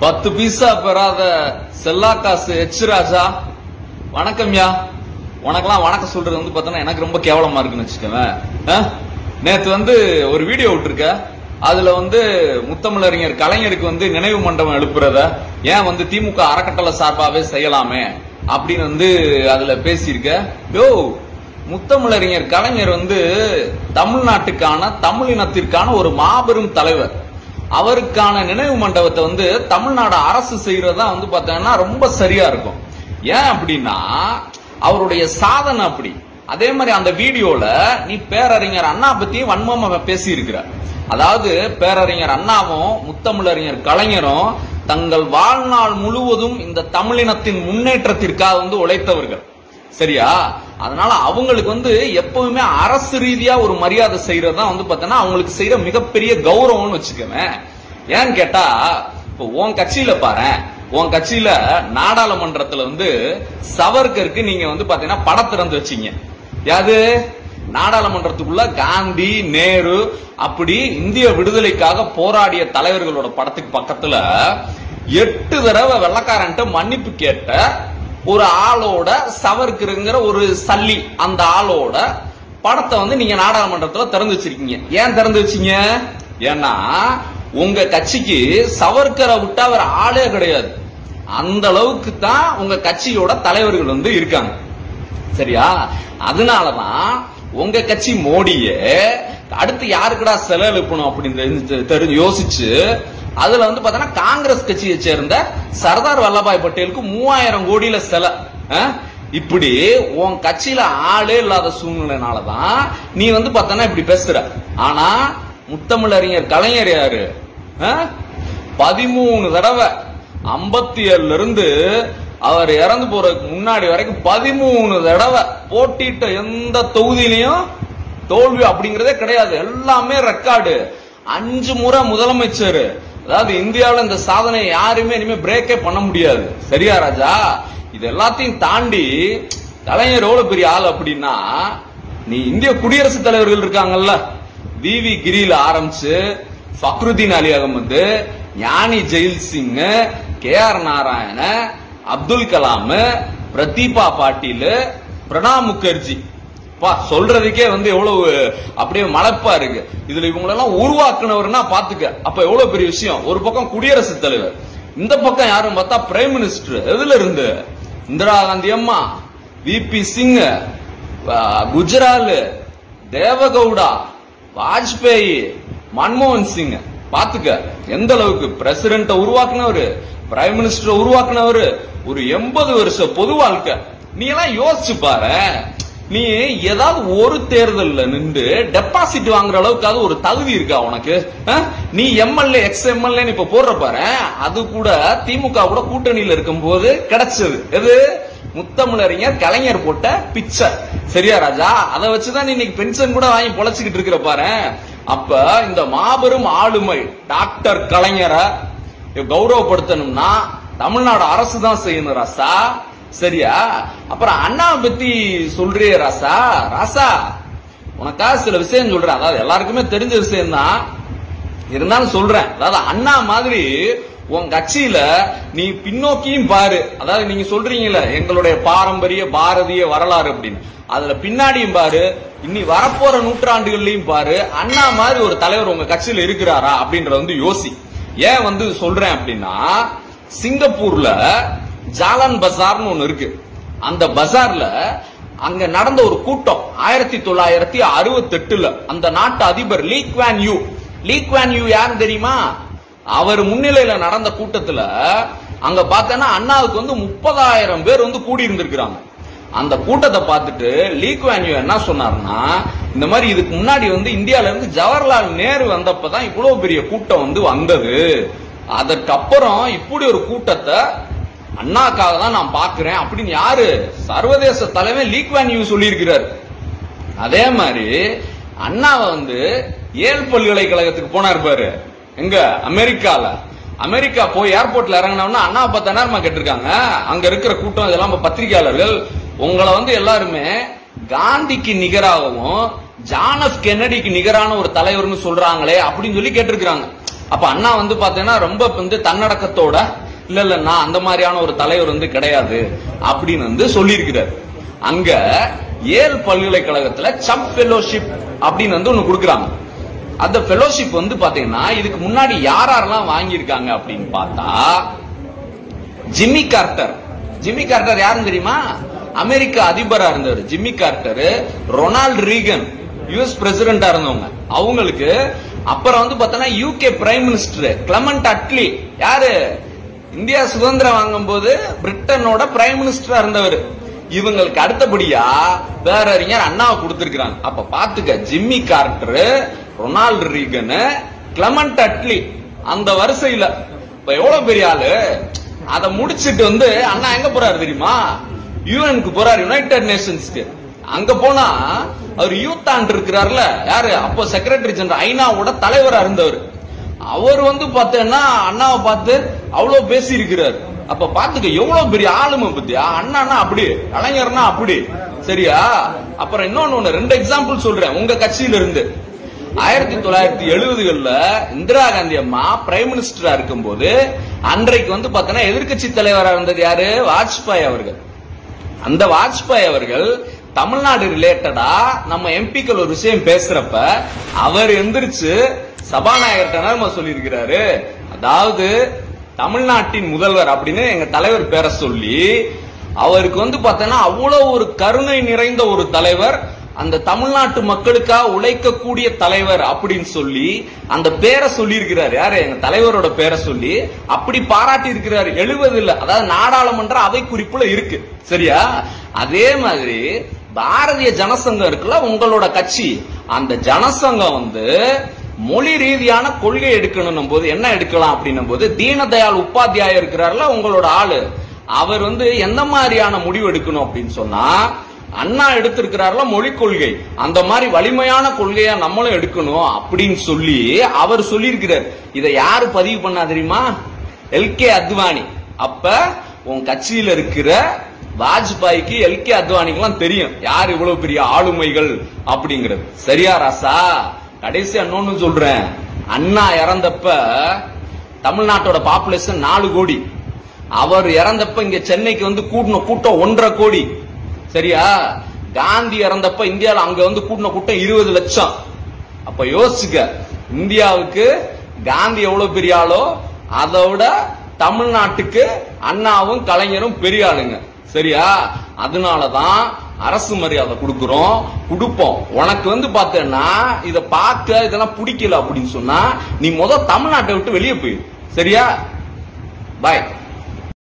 பத்து பீஸா பெறாத செல்லா காசு எச் ராஜா வணக்கம்யா உனக்கெல்லாம் வணக்கம் சொல்றது வந்து பார்த்தோன்னா எனக்கு ரொம்ப கேவலமா இருக்குன்னு வச்சுக்கோவேன் ஆ? நேத்து வந்து ஒரு வீடியோ விட்டுருக்க அதுல வந்து முத்தமிழறிஞர் கலைஞருக்கு வந்து நினைவு மண்டபம் எழுப்புறத ஏன் வந்து திமுக அறக்கட்டளை சார்பாவே செய்யலாமே அப்படின்னு வந்து அதுல பேசியிருக்க யோ முத்தமிழறிஞர் கலைஞர் வந்து தமிழ்நாட்டுக்கான தமிழினத்திற்கான ஒரு மாபெரும் தலைவர் அவருக்கான நினைவு மண்டபத்தை வந்து தமிழ்நாடு அரசு செய்யறதா வந்து பார்த்தீங்கன்னா ரொம்ப சரியா இருக்கும் ஏன் அப்படின்னா அவருடைய சாதனை அப்படி அதே மாதிரி அந்த வீடியோல நீ பேரறிஞர் அண்ணா பத்தியும் வன்மமா பேசி இருக்கிற அதாவது பேரறிஞர் அண்ணாவும் முத்தமிழறிஞர் கலைஞரும் தங்கள் வாழ்நாள் முழுவதும் இந்த தமிழினத்தின் முன்னேற்றத்திற்காக வந்து உழைத்தவர்கள் சரியா அதனால அவங்களுக்கு வந்து எப்பவுமே அரசு ரீதியா ஒரு மரியாதை செய்யறது தான் வந்து பார்த்தோன்னா அவங்களுக்கு செய்யற மிகப்பெரிய கௌரவம்னு வச்சுக்கவேன் ஏன்னு கேட்டா இப்போ உன் கட்சியில பாரு உன் கட்சியில நாடாளுமன்றத்துல வந்து சவர்கருக்கு நீங்க வந்து பாத்தீங்கன்னா படம் திறந்து வச்சீங்க யாது நாடாளுமன்றத்துக்குள்ள காந்தி நேரு அப்படி இந்திய விடுதலைக்காக போராடிய தலைவர்களோட படத்துக்கு பக்கத்துல எட்டு தடவை வெள்ளக்காரன்ட்ட மன்னிப்பு கேட்ட ஒரு ஆளோட சவர்க்குங்கிற ஒரு சல்லி அந்த ஆளோட படத்தை வந்து நீங்க நாடாளுமன்றத்துல திறந்து வச்சிருக்கீங்க ஏன் திறந்து வச்சீங்க ஏன்னா உங்க கட்சிக்கு சவர்க்கரை விட்டா வேற ஆளே கிடையாது அந்த அளவுக்கு தான் உங்க கட்சியோட தலைவர்கள் வந்து இருக்காங்க சரியா அதனாலதான் உங்க கட்சி மோடியே அடுத்து யாருக்குடா செலவு எழுப்பணும் அப்படின்னு தெரிஞ்சு- தெரிஞ்சு யோசிச்சு அதுல வந்து பாத்தீங்கன்னா காங்கிரஸ் கட்சியை சேர்ந்த சர்தார் வல்லபாய் பட்டேலுக்கு மூவாயிரம் கோடியில செல அஹ்? இப்படி உன் கட்சியில ஆளே இல்லாத சூழ்நிலைனாலதான் நீ வந்து பார்த்தனா இப்படி பேசுற ஆனா முத்தமிழறிஞர் கலைஞர் யாரு அஹ்? பதிமூணு தடவை ஐம்பத்தி ஏழுல இருந்து அவர் இறந்து போறதுக்கு முன்னாடி வரைக்கும் பதிமூணு தடவை போட்டிட்ட எந்த தொகுதியிலையும் தோல்வி அப்படிங்கறதே கிடையாது எல்லாமே ரெக்கார்டு அஞ்சு முறை முதலமைச்சர் அதாவது இந்தியாவுல இந்த சாதனையை யாருமே இனிமே பிரேக்கே பண்ண முடியாது சரியா ராஜா இது எல்லாத்தையும் தாண்டி கலைஞர் எவ்வளவு பெரிய ஆள் அப்படின்னா நீ இந்திய குடியரசுத் தலைவர்கள் இருக்காங்கல்ல விவி கிரியில ஆரம்பிச்சு ஃபக்ருதீன் அலி அகமது ஞானி ஜெயில் சிங் கே ஆர் நாராயண அப்துல் கலாம் பிரதீபா பாட்டீல் பிரணாப் முகர்ஜி பா சொல்றதுக்கே வந்து எவ்வளவு அப்படியே மலைப்பா இருக்கு இதுல இவங்களெல்லாம் உருவாக்குனவர்னா பாத்துக்க அப்ப எவ்வளவு பெரிய விஷயம் ஒரு பக்கம் குடியரசுத் தலைவர் இந்த பக்கம் யாரும் பார்த்தா பிரைம் மினிஸ்டர் எதுல இருந்து இந்திரா காந்தி அம்மா விபி சிங் குஜரால் தேவகவுடா வாஜ்பேயி மன்மோகன் சிங் பாத்துக்க எந்த அளவுக்கு பிரசிடென்ட உருவாக்குனவரு பிரைம் மினிஸ்டர் உருவாக்குனவரு ஒரு எண்பது வருஷ பொது வாழ்க்கை நீ எல்லாம் யோசிச்சு பாரு நீ ஏதாவது ஒரு தேர்தல்ல நின்று டெபாசிட் வாங்குற அளவுக்காவது ஒரு தகுதி இருக்கா உனக்கு அஹ்? நீ எம்எல்ஏ எக்ஸ் எம்எல்ஏ இப்ப போடுற பாரு அது கூட திமுக கூட கூட்டணியில இருக்கும்போது கிடைச்சது எது முத்தமிழறிஞர் கலைஞர் போட்ட பிச்சை சரியா ராஜா அதை வச்சுதான் நீ இன்னைக்கு பென்ஷன் கூட வாங்கி பொழைச்சுக்கிட்டு இருக்கிற பாரு அப்ப இந்த மாபெரும் ஆளுமை டாக்டர் கலைஞரை கௌரவப்படுத்தணும்னா தமிழ்நாடு அரசு தான் செய்யணும் ராசா சரியா அப்புறம் அண்ணாவை பத்தி சொல்றியே ராசா ராசா உனக்கா சில விஷயம் சொல்றேன் அதாவது எல்லாருக்குமே தெரிஞ்ச விஷயம் தான் இருந்தாலும் சொல்றேன் அதாவது அண்ணா மாதிரி உன் கட்சியில நீ பின்னோக்கியும் பாரு அதாவது நீங்க சொல்றீங்கல்ல எங்களுடைய பாரம்பரிய பாரதிய வரலாறு அப்படின்னு அதுல பின்னாடியும் பாரு இனி வரப்போற நூற்றாண்டுகள்லயும் பாரு அண்ணா மாதிரி ஒரு தலைவர் உங்க கட்சியில இருக்கிறாரா அப்படின்றத வந்து யோசி ஏன் வந்து சொல்றேன் அப்படின்னா சிங்கப்பூர்ல ஜாலான் பஜார்னு ஒண்ணு இருக்கு அந்த பஜார்ல அங்க நடந்த ஒரு கூட்டம் ஆயிரத்தி தொள்ளாயிரத்தி அறுபத்தி எட்டுல அந்த நாட்டு அதிபர் Lee Kuan Yew Lee Kuan Yew யாருன்னு தெரியுமா அவர் முன்னிலையில நடந்த கூட்டத்துல அங்க பார்த்தேன்னா அண்ணாவுக்கு வந்து முப்பதாயிரம் பேர் வந்து கூடி இருந்திருக்கிறாங்க அந்த கூட்டத்தை பார்த்துட்டு லீ குவான் யூ என்ன சொன்னார்னா இந்த மாதிரி இதுக்கு முன்னாடி வந்து இந்தியால இருந்து ஜவஹர்லால் நேரு வந்தப்பதான் இவ்வளவு பெரிய கூட்டம் வந்து வந்தது அதற்கப்புறம் இப்படி ஒரு கூட்டத்தை அண்ணாக்காக தான் நான் பாக்குறேன் அப்படின்னு யாரு சர்வதேச தலைவன் லீ குவான் யூ சொல்லியிருக்கிறார் அதே மாதிரி அண்ணாவை வந்து ஏல் பல்கலைக்கழகத்துக்கு போனார் பாரு எங்க அமெரிக்கால அமெரிக்கா போய் ஏர்போர்ட்ல இறங்கினோம்னா அண்ணா பத்து நேரமா கேட்டிருக்காங்க அங்க இருக்கிற கூட்டம் இதெல்லாம் இப்ப பத்திரிகையாளர்கள் உங்களை வந்து எல்லாருமே காந்திக்கு நிகராகவும் ஜான் எஃப் கென்னடிக்கு நிகரான ஒரு தலைவர்னு சொல்றாங்களே அப்படின்னு சொல்லி கேட்டிருக்கிறாங்க அப்ப அண்ணா வந்து பாத்தீங்கன்னா ரொம்ப வந்து தன்னடக்கத்தோட இல்ல இல்ல நான் அந்த மாதிரியான ஒரு தலைவர் வந்து கிடையாது அப்படின்னு வந்து சொல்லியிருக்கிறார் அங்க ஏல் பல்கலைக்கழகத்துல சப் ஃபெலோஷிப் அப்படின்னு வந்து ஒண்ணு கொடுக்குறாங்க அந்த ஃபெலோஷிப் வந்து பாத்தீங்கன்னா இதுக்கு முன்னாடி யார் யாரெல்லாம் வாங்கியிருக்காங்க அப்படின்னு பார்த்தா ஜிம்மி கார்ட்டர் ஜிம்மி கார்ட்டர் யாருன்னு தெரியுமா அமெரிக்க அதிபரா இருந்தவர் Jimmy Carter Ronald Reagan US பிரசிடென்டா இருந்தவங்க அவங்களுக்கு அப்புறம் வந்து பார்த்தோன்னா UK prime minister Clement Attlee யாரு இந்தியா சுதந்திரம் வாங்கும் போது பிரிட்டனோட பிரைம் மினிஸ்டரா இருந்தவர் இவங்களுக்கு அடுத்தபடியா வேற அறிஞர் அண்ணாவை கொடுத்திருக்கிறாங்க அப்ப பாத்துக்க Jimmy Carter Ronald Reagan Clement Attlee அந்த வரிசையில இப்ப எவ்வளவு பெரிய ஆளு அதை முடிச்சிட்டு வந்து அண்ணா எங்க போறாரு தெரியுமா யூஎனுக்கு போறாரு யுனைடெட் நேஷன்ஸ்க்கு அங்க போனா அவர் யூத் ஆண்ட் இருக்கிறார்ல யாரு அப்போ செக்ரட்டரி ஜெனரல் ஐநாவோட தலைவரா இருந்தவர் அவர் வந்து பார்த்தேன்னா அண்ணாவை பார்த்து அவ்வளவு பேசி இருக்கிறார் அப்ப பாத்துக்க எவ்வளவு பெரிய ஆளுமை பத்தியா அண்ணானா அப்படி கலைஞர்னா அப்படி சரியா அப்புறம் இன்னொன்னு ஒண்ணு ரெண்டு எக்ஸாம்பிள் சொல்றேன் உங்க கட்சியில இருந்து ஆயிரத்தி தொள்ளாயிரத்தி எழுபதுகள்ல இந்திரா காந்தி அம்மா பிரைம் மினிஸ்டரா இருக்கும்போது அன்றைக்கு வந்து பார்த்தோன்னா எதிர்க்கட்சி தலைவரா இருந்தது யாரு வாஜ்பாய் அவர்கள் அந்த வாஜ்பாய் அவர்கள் தமிழ்நாடு ரிலேட்டடா நம்ம எம்பிக்கள் ஒரு விஷயம் பேசுறப்ப அவர் எந்திரிச்சு சபாநாயகர்கிட்ட நம்ம சொல்லியிருக்கிறாரு அதாவது தமிழ்நாட்டின் முதல்வர் அப்படின்னு எங்க தலைவர் பேரை சொல்லி அவருக்கு வந்து பார்த்தோன்னா அவ்வளவு ஒரு கருணை நிறைந்த ஒரு தலைவர் அந்த தமிழ்நாட்டு மக்களுக்காக உழைக்கக்கூடிய தலைவர் அப்படின்னு சொல்லி அந்த பேரை சொல்லி இருக்கிறார் யாரு எங்க தலைவரோட பேரை சொல்லி அப்படி பாராட்டி இருக்கிறார் எழுபது இல்ல அதாவது நாடாளுமன்ற அவை குறிப்புல இருக்கு சரியா அதே மாதிரி பாரதிய ஜனசங்கம் இருக்குல்ல உங்களோட கட்சி அந்த ஜனசங்கம் வந்து மொழி ரீதியான கொள்கை எடுக்கணும் போது என்ன எடுக்கலாம் அப்படின்னும் போது தீனதயாள் உபாத்தியாய இருக்கிறார்ல உங்களோட ஆளு அவர் வந்து எந்த மாதிரியான முடிவு எடுக்கணும் அப்படின்னு சொன்னா அண்ணா எடுத்திருக்கிறார்ல மொழி கொள்கை அந்த மாதிரி வலிமையான கொள்கையா நம்மளும் எடுக்கணும் அப்படின்னு சொல்லி அவர் சொல்லியிருக்கிறார் இதை யாரு பதிவு பண்ணா தெரியுமா எல்கே அத்வானி அப்ப உன் கட்சியில இருக்கிற வாஜ்பாய்க்கு எல்கே அத்வானிக்கெல்லாம் தெரியும் யார் இவ்வளவு பெரிய ஆளுமைகள் அப்படிங்கிறது சரியா ராசா கடைசி இன்னொன்னு சொல்றேன் அண்ணா இறந்தப்ப தமிழ்நாட்டோட பாப்புலேஷன் நாலு கோடி அவர் இறந்தப்ப இங்க சென்னைக்கு வந்து கூட்டின கூட்டம் ஒன்றரை கோடி சரியா காந்தி இறந்தப்ப இந்தியால அங்க வந்து கூட்டின கூட்டம் இருபது லட்சம் அப்ப யோசிச்சுக்க இந்தியாவுக்கு காந்தி எவ்வளவு பெரிய ஆளோ அதோட தமிழ்நாட்டுக்கு அண்ணாவும் கலைஞரும் பெரிய ஆளுங்க சரியா அதனாலதான் அரசு மரியாதை கொடுக்கிறோம் கொடுப்போம் உனக்கு வந்து பார்த்தேன்னா இத பார்க்க இதெல்லாம் பிடிக்கல அப்படின்னு சொன்னா நீ முத தமிழ்நாட்டை விட்டு வெளியே போயிரு சரியா பாய்